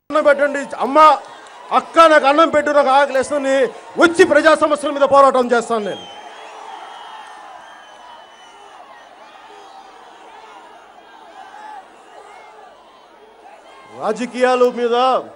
అన్నం పెట్టండి అమ్మ అక్క నాకు అన్నం పెట్టు నాకు ఆకలేస్తుంది వచ్చి ప్రజా సమస్యల మీద పోరాటం చేస్తాను నేను రాజకీయాల మీద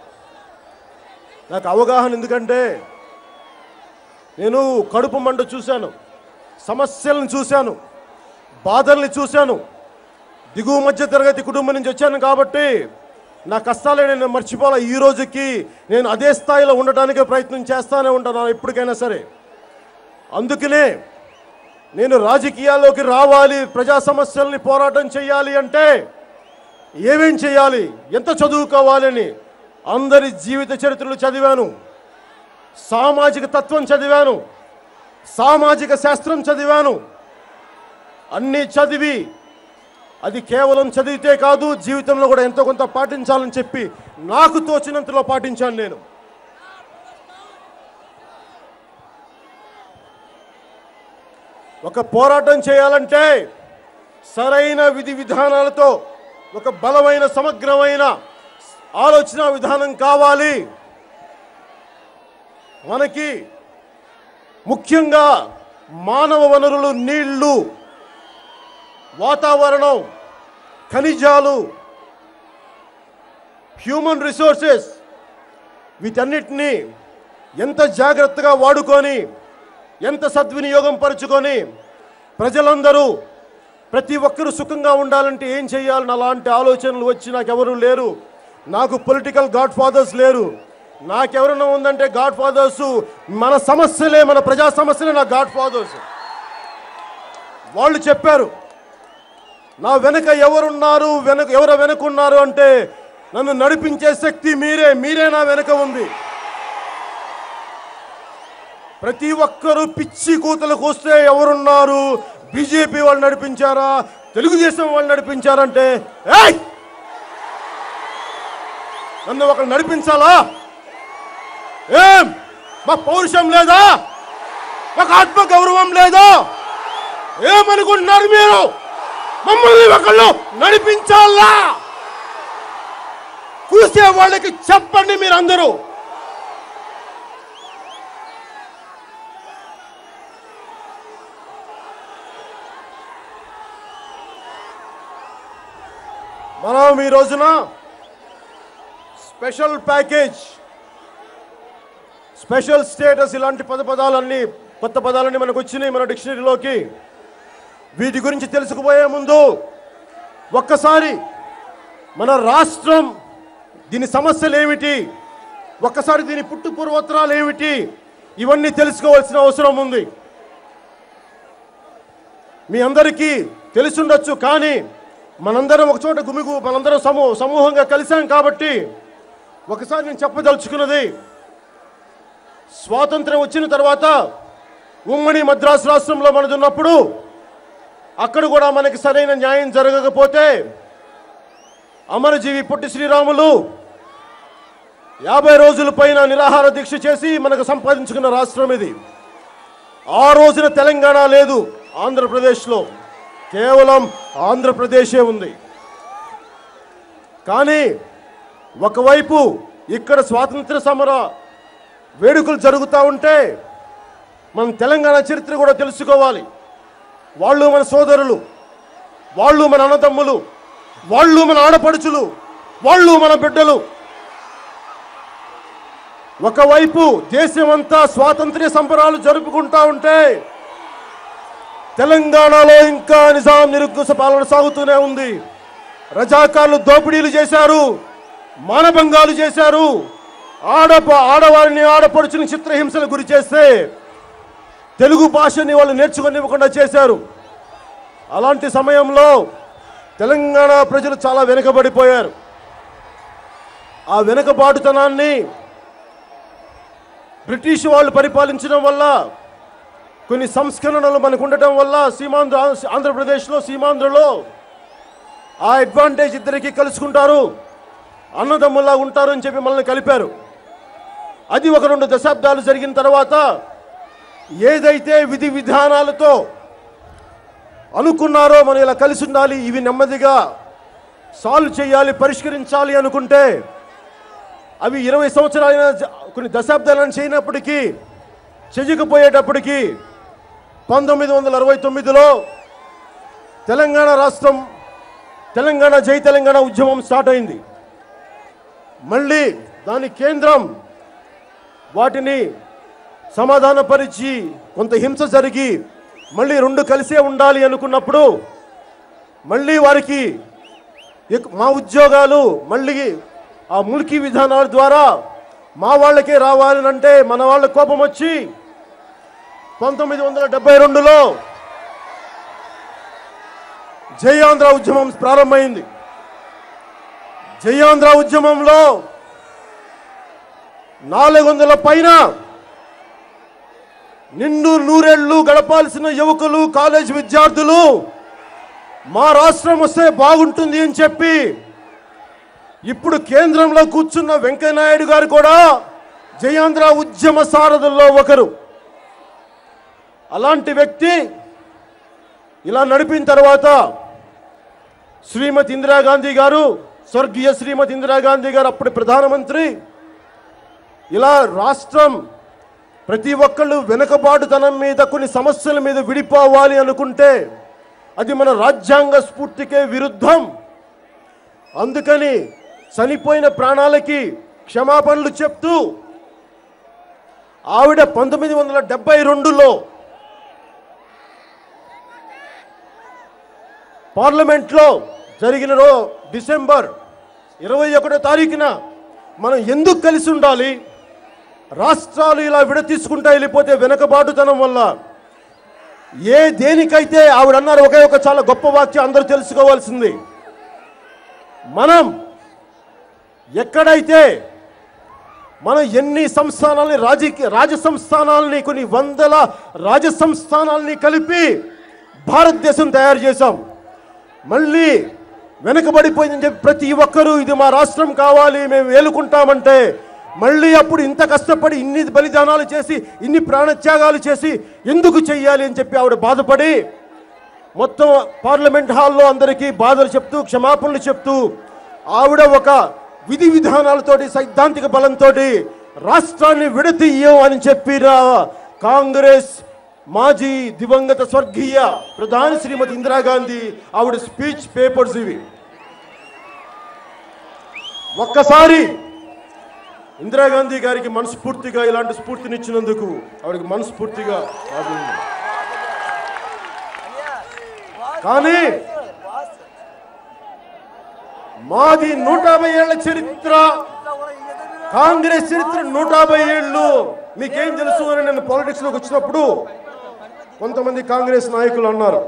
నాకు అవగాహన ఎందుకంటే నేను కడుపు మంట చూశాను సమస్యలను చూశాను బాధల్ని చూశాను దిగువ మధ్య తరగతి కుటుంబం నుంచి వచ్చాను కాబట్టి నా కష్టాలే నేను మర్చిపోలే ఈ రోజుకి నేను అదే స్థాయిలో ఉండటానికి ప్రయత్నం చేస్తానే ఉంటాను ఎప్పటికైనా సరే అందుకనే నేను రాజకీయాల్లోకి రావాలి ప్రజా సమస్యల్ని పోరాటం చేయాలి అంటే ఏమేం చేయాలి ఎంత చదువుకోవాలని అందరి జీవిత చరిత్రలు చదివాను సామాజిక తత్వం చదివాను సామాజిక శాస్త్రం చదివాను అన్నీ చదివి అది కేవలం చదివితే కాదు జీవితంలో కూడా ఎంతో కొంత పాటించాలని చెప్పి నాకు తోచినంతలో పాటించాను నేను ఒక పోరాటం చేయాలంటే సరైన విధి విధానాలతో ఒక బలమైన సమగ్రమైన ఆలోచన విధానం కావాలి మనకి ముఖ్యంగా మానవ వనరులు నీళ్లు వాతావరణం ఖనిజాలు హ్యూమన్ రిసోర్సెస్ వీటన్నిటినీ ఎంత జాగ్రత్తగా వాడుకొని ఎంత సద్వినియోగం పరుచుకొని ప్రజలందరూ ప్రతి ఒక్కరూ సుఖంగా ఉండాలంటే ఏం చేయాలని అలాంటి ఆలోచనలు వచ్చి నాకెవరూ లేరు నాకు పొలిటికల్ గాడ్ ఫాదర్స్ లేరు నాకెవరైనా ఉందంటే గాడ్ ఫాదర్స్ మన సమస్యలే మన ప్రజా సమస్యలే నా గాడ్ ఫాదర్స్ వాళ్ళు చెప్పారు నా వెనుక ఎవరున్నారు వెనక ఎవరు వెనుకున్నారు అంటే నన్ను నడిపించే శక్తి మీరే మీరే నా వెనుక ఉంది ప్రతి ఒక్కరూ పిచ్చి కూతలకు వస్తే ఎవరున్నారు బీజేపీ వాళ్ళు నడిపించారా తెలుగుదేశం వాళ్ళు నడిపించారంటే ఏయ్ నన్ను ఒకరు నడిపించాలా ఏం మా పౌరుషం లేదా మాకు ఆత్మ గౌరవం లేదా ఏమనుకుంటున్నారు మీరు మమ్మల్ని ఒకళ్ళు నడిపించాలా చూసే వాళ్ళకి చెప్పండి మీరందరూ మనం ఈ రోజున స్పెషల్ ప్యాకేజ్ స్పెషల్ స్టేటస్ ఇలాంటి పద పదాలన్నీ కొత్త పదాలన్నీ మనకు వచ్చినాయి మన డిక్షనరీలోకి వీటి గురించి తెలుసుకుపోయే ముందు ఒక్కసారి మన రాష్ట్రం దీని సమస్యలు ఏమిటి ఒక్కసారి దీని పుట్టు పూర్వోత్తరాలు ఏమిటి ఇవన్నీ తెలుసుకోవాల్సిన అవసరం ఉంది మీ అందరికీ తెలుసుండొచ్చు కానీ మనందరం ఒక చోట గుమిగు మనందరం సమూ సమూహంగా కలిసాం కాబట్టి ఒకసారి నేను చెప్పదలుచుకున్నది స్వాతంత్రం వచ్చిన తర్వాత ఉమ్మడి మద్రాసు రాష్ట్రంలో మనది ఉన్నప్పుడు అక్కడ కూడా మనకి సరైన న్యాయం జరగకపోతే అమరజీవి పొట్టి శ్రీరాములు యాభై రోజుల పైన నిరాహార దీక్ష చేసి మనకు సంపాదించుకున్న రాష్ట్రం ఇది ఆ రోజున తెలంగాణ లేదు ఆంధ్రప్రదేశ్లో కేవలం ఆంధ్రప్రదేశే ఉంది కానీ ఒకవైపు ఇక్కడ స్వాతంత్ర సమర వేడుకలు జరుగుతూ ఉంటే మనం తెలంగాణ చరిత్ర కూడా తెలుసుకోవాలి వాళ్ళు మన సోదరులు వాళ్ళు మన అన్నదమ్ములు వాళ్ళు మన ఆడపడుచులు వాళ్ళు మన బిడ్డలు ఒకవైపు దేశమంతా స్వాతంత్ర్య సంబరాలు జరుపుకుంటా ఉంటే తెలంగాణలో ఇంకా నిజాం నిరుగ్గుస పాలన సాగుతూనే ఉంది రజాకార్లు దోపిడీలు చేశారు మానభంగాలు చేశారు ఆడ ఆడవారిని ఆడపడుచుని చిత్రహింసలు గురి చేస్తే తెలుగు భాషని వాళ్ళు నేర్చుకొనివ్వకుండా చేశారు అలాంటి సమయంలో తెలంగాణ ప్రజలు చాలా వెనుకబడిపోయారు ఆ వెనుకబాటుతనాన్ని బ్రిటిష్ వాళ్ళు పరిపాలించడం వల్ల కొన్ని సంస్కరణలు మనకు ఉండటం వల్ల సీమాంధ్ర ఆంధ్రప్రదేశ్లో సీమాంధ్రలో ఆ అడ్వాంటేజ్ ఇద్దరికి కలుసుకుంటారు అన్నదమ్ముల్లా ఉంటారు అని చెప్పి మనల్ని కలిపారు అది ఒక రెండు దశాబ్దాలు జరిగిన తర్వాత ఏదైతే విధి విధానాలతో అనుకున్నారో మనం ఇలా కలిసి ఉండాలి ఇవి నెమ్మదిగా సాల్వ్ చేయాలి పరిష్కరించాలి అనుకుంటే అవి ఇరవై సంవత్సరాలైన జ- కొన్ని దశాబ్దాలను చేయనప్పటికీ చెయ్యకపోయేటప్పటికీ పంతొమ్మిది వందల అరవై తొమ్మిదిలో తెలంగాణ రాష్ట్రం తెలంగాణ జై తెలంగాణ ఉద్యమం స్టార్ట్ అయింది మళ్ళీ దాని కేంద్రం వాటిని సమాధానపరిచి కొంత హింస జరిగి మళ్ళీ రెండు కలిసే ఉండాలి అనుకున్నప్పుడు మళ్ళీ వారికి ఎక్- మా ఉద్యోగాలు మళ్ళీ ఆ ముల్కీ విధానాల ద్వారా మా వాళ్ళకే రావాలని అంటే మన వాళ్ళ కోపం వచ్చి పంతొమ్మిది వందల డెబ్బై రెండులో జయాంధ్ర ఉద్యమం ప్రారంభమైంది జయాంధ్ర ఉద్యమంలో నాలుగు వందల పైన నిండు నూరేళ్లు గడపాల్సిన యువకులు కాలేజ్ విద్యార్థులు మా రాష్ట్రం వస్తే బాగుంటుంది అని చెప్పి ఇప్పుడు కేంద్రంలో కూర్చున్న వెంకయ్యనాయుడు గారు కూడా జయాంధ్ర ఉద్యమ సారథుల్లో ఒకరు అలాంటి వ్యక్తి ఇలా నడిపిన తర్వాత శ్రీమతి ఇందిరాగాంధీ గారు స్వర్గీయ శ్రీమతి ఇందిరాగాంధీ గారు అప్పటి ప్రధానమంత్రి ఇలా రాష్ట్రం ప్రతి ఒక్కళ్ళు వెనుకబాటుతనం మీద కొన్ని సమస్యల మీద విడిపోవాలి అనుకుంటే అది మన రాజ్యాంగ స్ఫూర్తికే విరుద్ధం అందుకని చనిపోయిన ప్రాణాలకి క్షమాపణలు చెప్తూ ఆవిడ పంతొమ్మిది వందల డెబ్బై రెండులో పార్లమెంట్లో జరిగిన రో డిసెంబర్ ఇరవై ఒకటో తారీఖున మనం ఎందుకు కలిసి ఉండాలి రాష్ట్రాలు ఇలా విడతీసుకుంటా వెళ్ళిపోతే వెనకబాటుతనం వల్ల ఏ దేనికైతే ఆవిడ అన్నారు ఒకే ఒక చాలా గొప్ప వాక్యం అందరూ తెలుసుకోవాల్సింది మనం ఎక్కడైతే మనం ఎన్ని సంస్థానాలని రాజకీయ రాజ సంస్థానాలని కొన్ని వందల రాజ సంస్థానాలని కలిపి భారతదేశం తయారు చేశాం మళ్ళీ వెనకబడిపోయిందని చెప్పి ప్రతి ఒక్కరూ ఇది మా రాష్ట్రం కావాలి మేము వేలుకుంటామంటే మళ్ళీ అప్పుడు ఇంత కష్టపడి ఇన్ని బలిదానాలు చేసి ఇన్ని ప్రాణత్యాగాలు చేసి ఎందుకు చెయ్యాలి అని చెప్పి ఆవిడ బాధపడి మొత్తం పార్లమెంట్ హాల్లో అందరికీ బాధలు చెప్తూ క్షమాపణలు చెప్తూ ఆవిడ ఒక విధి విధానాలతోటి సైద్ధాంతిక బలంతో రాష్ట్రాన్ని విడతీయం అని చెప్పిన కాంగ్రెస్ మాజీ దివంగత స్వర్గీయ ప్రధాని శ్రీమతి ఇందిరాగాంధీ ఆవిడ స్పీచ్ పేపర్స్ ఇవి ఒక్కసారి ఇందిరాగాంధీ గారికి మనస్ఫూర్తిగా ఇలాంటి స్ఫూర్తినిచ్చినందుకు ఆవిడకి మనస్ఫూర్తిగా ఆవిడ కానీ మాది నూట యాభై ఏళ్ల చరిత్ర కాంగ్రెస్ చరిత్ర నూట యాభై ఏళ్ళు మీకేం తెలుసు అని నేను పాలిటిక్స్ లోకి వచ్చినప్పుడు కొంతమంది కాంగ్రెస్ నాయకులు అన్నారు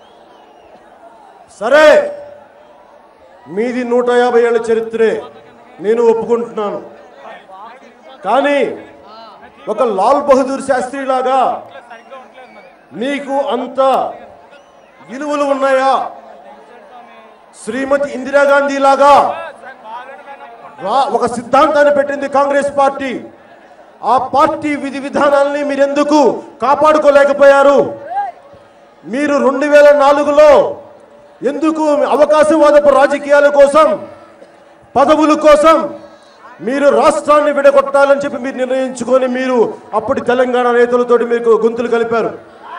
సరే మీది నూట యాభై ఏళ్ల చరిత్రే నేను ఒప్పుకుంటున్నాను కానీ ఒక లాల్ బహదూర్ శాస్త్రి లాగా మీకు అంత విలువలు ఉన్నాయా శ్రీమతి ఇందిరాగాంధీ లాగా రా- ఒక సిద్ధాంతాన్ని పెట్టింది కాంగ్రెస్ పార్టీ ఆ పార్టీ విధి విధానాల్ని మీరెందుకు కాపాడుకోలేకపోయారు మీరు రెండు వేల నాలుగులో ఎందుకు అవకాశవాదపు రాజకీయాల కోసం పదవుల కోసం మీరు రాష్ట్రాన్ని విడగొట్టాలని చెప్పి మీరు నిర్ణయించుకొని మీరు అప్పటి తెలంగాణ నేతలతోటి మీకు గొంతులు కలిపారు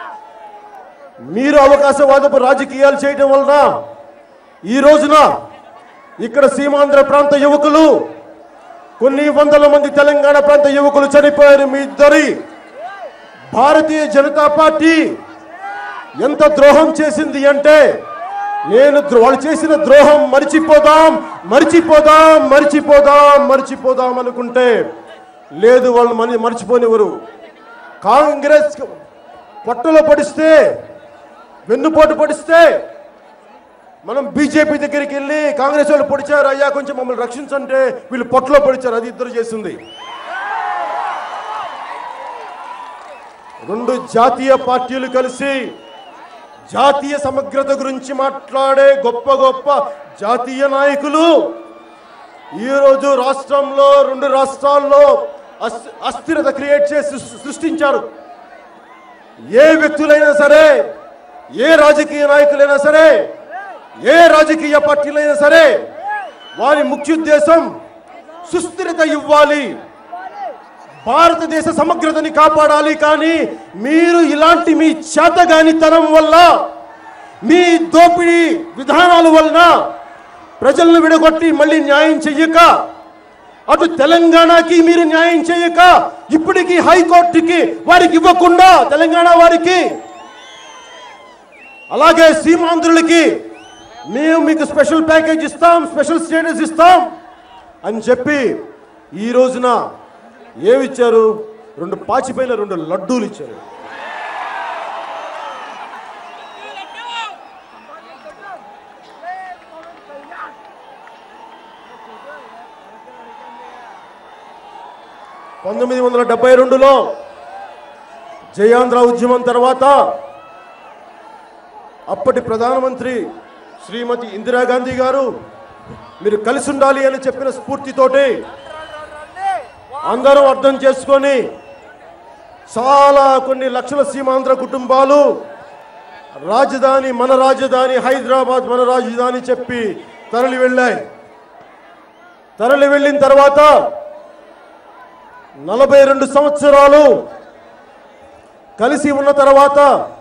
మీరు అవకాశవాదపు రాజకీయాలు చేయడం వలన ఈ రోజున ఇక్కడ సీమాంధ్ర ప్రాంత యువకులు కొన్ని వందల మంది తెలంగాణ ప్రాంత యువకులు చనిపోయారు మీ ఇద్దరి భారతీయ జనతా పార్టీ ఎంత ద్రోహం చేసింది అంటే నేను ద్రో- వాళ్ళు చేసిన ద్రోహం మరిచిపోదాం మరిచిపోదాం మరిచిపోదాం మరిచిపోదాం అనుకుంటే లేదు వాళ్ళు మన మర్చిపోనివ్వరు కాంగ్రెస్ పొట్టలో పడిస్తే వెన్నుపోటు పడిస్తే మనం బీజేపీ దగ్గరికి వెళ్ళి కాంగ్రెస్ వాళ్ళు పొడిచారు అయ్యా కొంచెం మమ్మల్ని రక్షించంటే వీళ్ళు పొట్టలో పొడిచారు అది ఇద్దరు చేసింది రెండు జాతీయ పార్టీలు కలిసి జాతీయ సమగ్రత గురించి మాట్లాడే గొప్ప గొప్ప జాతీయ నాయకులు ఈరోజు రాష్ట్రంలో రెండు రాష్ట్రాల్లో అస్- అస్థిరత క్రియేట్ చేసి సృ- సృష్టించారు ఏ వ్యక్తులైనా సరే ఏ రాజకీయ నాయకులైనా సరే ఏ రాజకీయ పార్టీలైనా సరే వారి ముఖ్య ఉద్దేశం సుస్థిరత ఇవ్వాలి భారతదేశ సమగ్రతని కాపాడాలి కానీ మీరు ఇలాంటి మీ చేతగానితనం వల్ల మీ దోపిడీ విధానాల వలన ప్రజలను విడగొట్టి మళ్ళీ న్యాయం చెయ్యక అటు తెలంగాణకి మీరు న్యాయం చేయక ఇప్పటికీ హైకోర్టుకి వారికి ఇవ్వకుండా తెలంగాణ వారికి అలాగే సీమాంధ్రులకి మేము మీకు స్పెషల్ ప్యాకేజ్ ఇస్తాం స్పెషల్ స్టేటస్ ఇస్తాం అని చెప్పి ఈ రోజున ఏమిచ్చారు రెండు పాచిపోయిన రెండు లడ్డూలు ఇచ్చారు పంతొమ్మిది వందల డెబ్బై రెండులో జయాంధ్ర ఉద్యమం తర్వాత అప్పటి ప్రధానమంత్రి శ్రీమతి ఇందిరాగాంధీ గారు మీరు కలిసి ఉండాలి అని చెప్పిన స్ఫూర్తితోటి అందరూ అర్థం చేసుకొని చాలా కొన్ని లక్షల సీమాంధ్ర కుటుంబాలు రాజధాని మన రాజధాని హైదరాబాద్ మన రాజధాని చెప్పి తరలి వెళ్ళాయి తరలి వెళ్ళిన తర్వాత నలభై రెండు సంవత్సరాలు కలిసి ఉన్న తర్వాత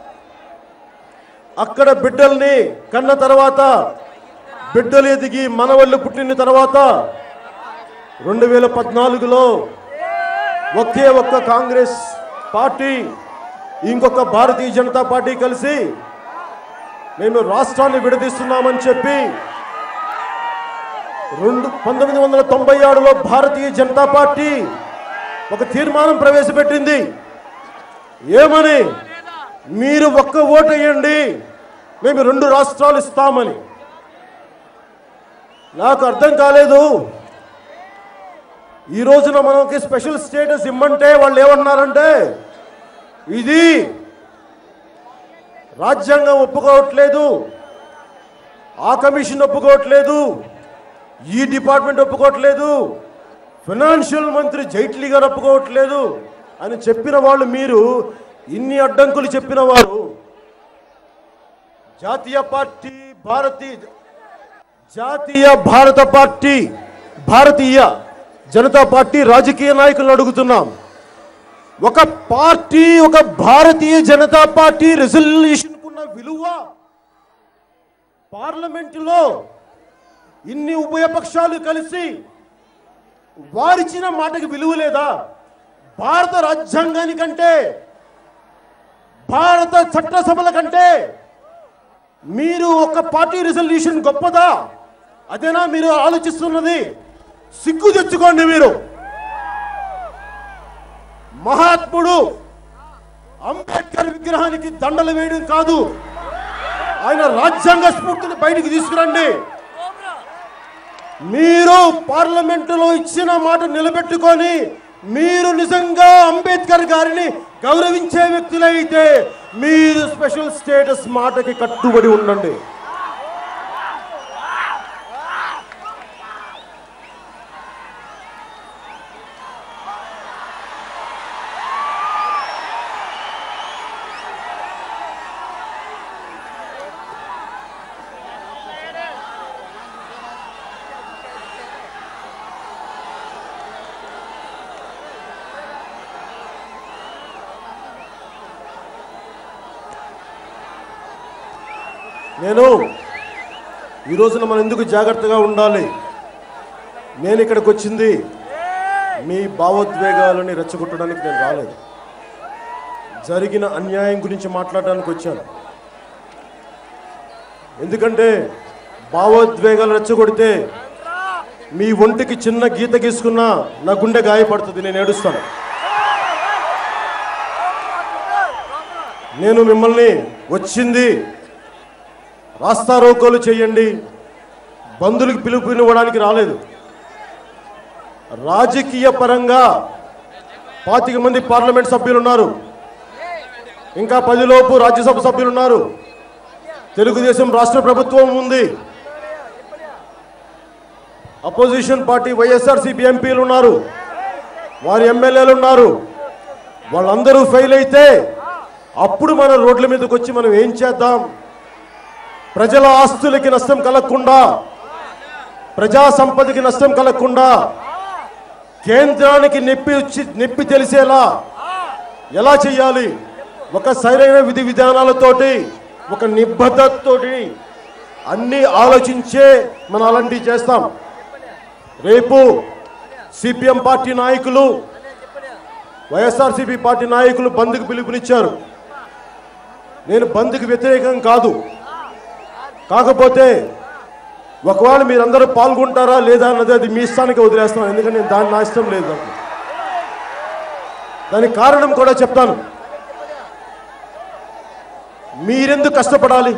అక్కడ బిడ్డల్ని కన్న తర్వాత బిడ్డలు ఎదిగి మనవళ్ళు పుట్టిన తర్వాత రెండు వేల పద్నాలుగులో ఒకే ఒక్క కాంగ్రెస్ పార్టీ ఇంకొక భారతీయ జనతా పార్టీ కలిసి మేము రాష్ట్రాన్ని విడదీస్తున్నామని చెప్పి రెండు పంతొమ్మిది వందల తొంభై ఆరులో భారతీయ జనతా పార్టీ ఒక తీర్మానం ప్రవేశపెట్టింది ఏమని మీరు ఒక్క ఓటు వేయండి మేము రెండు రాష్ట్రాలు ఇస్తామని నాకు అర్థం కాలేదు ఈ రోజున మనకి స్పెషల్ స్టేటస్ ఇమ్మంటే వాళ్ళు ఏమన్నారంటే ఇది రాజ్యాంగం ఒప్పుకోవట్లేదు ఆ కమిషన్ ఒప్పుకోవట్లేదు ఈ డిపార్ట్మెంట్ ఒప్పుకోవట్లేదు ఫైనాన్షియల్ మంత్రి జైట్లీ గారు ఒప్పుకోవట్లేదు అని చెప్పిన వాళ్ళు మీరు ఇన్ని అడ్డంకులు చెప్పిన వారు జాతీయ పార్టీ భారతీయ జాతీయ భారత పార్టీ భారతీయ జనతా పార్టీ రాజకీయ నాయకులను అడుగుతున్నాం ఒక పార్టీ ఒక భారతీయ జనతా పార్టీ రెజల్యూషన్ కున్న విలువ పార్లమెంటులో ఇన్ని ఉభయపక్షాలు కలిసి వారిచ్చిన మాటకి విలువ లేదా భారత రాజ్యాంగానికంటే భారత చట్టసభల కంటే మీరు ఒక పార్టీ రిజల్యూషన్ గొప్పదా అదేనా మీరు ఆలోచిస్తున్నది సిగ్గు తెచ్చుకోండి మీరు మహాత్ముడు అంబేద్కర్ విగ్రహానికి దండలు వేయడం కాదు ఆయన రాజ్యాంగ స్ఫూర్తిని బయటికి తీసుకురండి మీరు పార్లమెంటులో ఇచ్చిన మాట నిలబెట్టుకొని మీరు నిజంగా అంబేద్కర్ గారిని గౌరవించే వ్యక్తులైతే మీరు స్పెషల్ స్టేటస్ మాటకి కట్టుబడి ఉండండి నేను ఈ రోజున మనం ఎందుకు జాగ్రత్తగా ఉండాలి నేను ఇక్కడికి వచ్చింది మీ భావోద్వేగాలని రెచ్చగొట్టడానికి నేను రాలేదు జరిగిన అన్యాయం గురించి మాట్లాడడానికి వచ్చాను ఎందుకంటే భావోద్వేగాలు రెచ్చగొడితే మీ ఒంటికి చిన్న గీత గీసుకున్నా నా గుండె గాయపడుతుంది నేను ఏడుస్తాను నేను మిమ్మల్ని వచ్చింది రాస్తారోకోలు చేయండి బంధువులకు పిలుపునివ్వడానికి రాలేదు రాజకీయ పరంగా పాతిక మంది పార్లమెంట్ సభ్యులు ఉన్నారు ఇంకా పదిలోపు రాజ్యసభ సభ్యులు ఉన్నారు తెలుగుదేశం రాష్ట్ర ప్రభుత్వం ఉంది అపోజిషన్ పార్టీ వైఎస్ఆర్సీపీ ఎంపీలు ఉన్నారు వారి ఎమ్మెల్యేలు ఉన్నారు వాళ్ళందరూ ఫెయిల్ అయితే అప్పుడు మన రోడ్ల మీదకి వచ్చి మనం ఏం చేద్దాం ప్రజల ఆస్తులకి నష్టం కలగకుండా ప్రజా సంపదకి నష్టం కలగకుండా కేంద్రానికి నొప్పి వచ్చి నొప్పి తెలిసేలా ఎలా చేయాలి ఒక సరైన విధి విధానాలతోటి ఒక నిబద్ధతతోటి అన్ని ఆలోచించే మనం అలాంటివి చేస్తాం రేపు సిపిఎం పార్టీ నాయకులు వైఎస్ఆర్సీపీ పార్టీ నాయకులు బంద్కు పిలుపునిచ్చారు నేను బంద్కు వ్యతిరేకం కాదు కాకపోతే ఒకవేళ మీరందరూ పాల్గొంటారా లేదా అన్నది అది మీ ఇష్టానికి వదిలేస్తాను ఎందుకంటే నేను దాన్ని నా ఇష్టం లేదు నాకు దానికి కారణం కూడా చెప్తాను మీరెందుకు కష్టపడాలి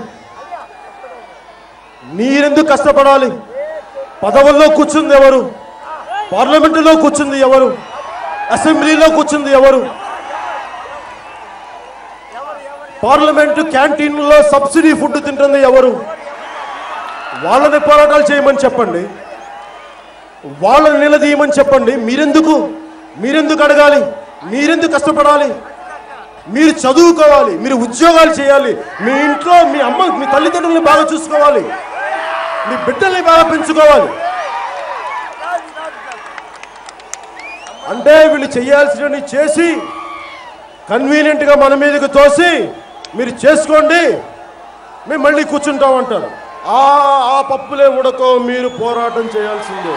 మీరెందుకు కష్టపడాలి పదవుల్లో కూర్చుంది ఎవరు పార్లమెంటులో కూర్చుంది ఎవరు అసెంబ్లీలో కూర్చుంది ఎవరు పార్లమెంటు క్యాంటీన్లో సబ్సిడీ ఫుడ్ తింటుంది ఎవరు వాళ్ళని పోరాటాలు చేయమని చెప్పండి వాళ్ళని నిలదీయమని చెప్పండి మీరెందుకు మీరెందుకు అడగాలి మీరెందుకు కష్టపడాలి మీరు చదువుకోవాలి మీరు ఉద్యోగాలు చేయాలి మీ ఇంట్లో మీ అమ్మ మీ తల్లిదండ్రులని బాగా చూసుకోవాలి మీ బిడ్డల్ని బాగా పెంచుకోవాలి అంటే వీళ్ళు చేయాల్సినవి చేసి కన్వీనియంట్గా మన మీదకి తోసి మీరు చేసుకోండి మేము మళ్ళీ కూర్చుంటాం అంటారు ఆ ఆ పప్పులే ఉడకో మీరు పోరాటం చేయాల్సిందే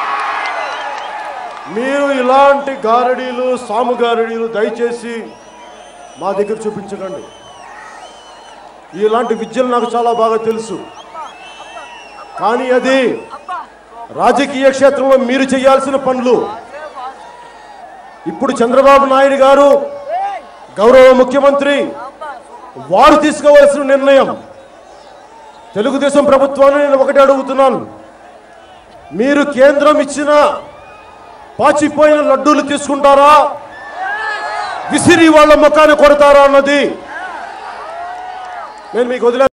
మీరు ఇలాంటి గారడీలు సాము గారడీలు దయచేసి మా దగ్గర చూపించకండి ఇలాంటి విద్యలు నాకు చాలా బాగా తెలుసు కానీ అది రాజకీయ క్షేత్రంలో మీరు చేయాల్సిన పనులు ఇప్పుడు చంద్రబాబు నాయుడు గారు గౌరవ ముఖ్యమంత్రి వారు తీసుకోవాల్సిన నిర్ణయం తెలుగుదేశం ప్రభుత్వాన్ని నేను ఒకటి అడుగుతున్నాను మీరు కేంద్రం ఇచ్చిన పాచిపోయిన లడ్డూలు తీసుకుంటారా విసిరి వాళ్ళ ముఖాన్ని కొడతారా అన్నది నేను మీకు వదిలే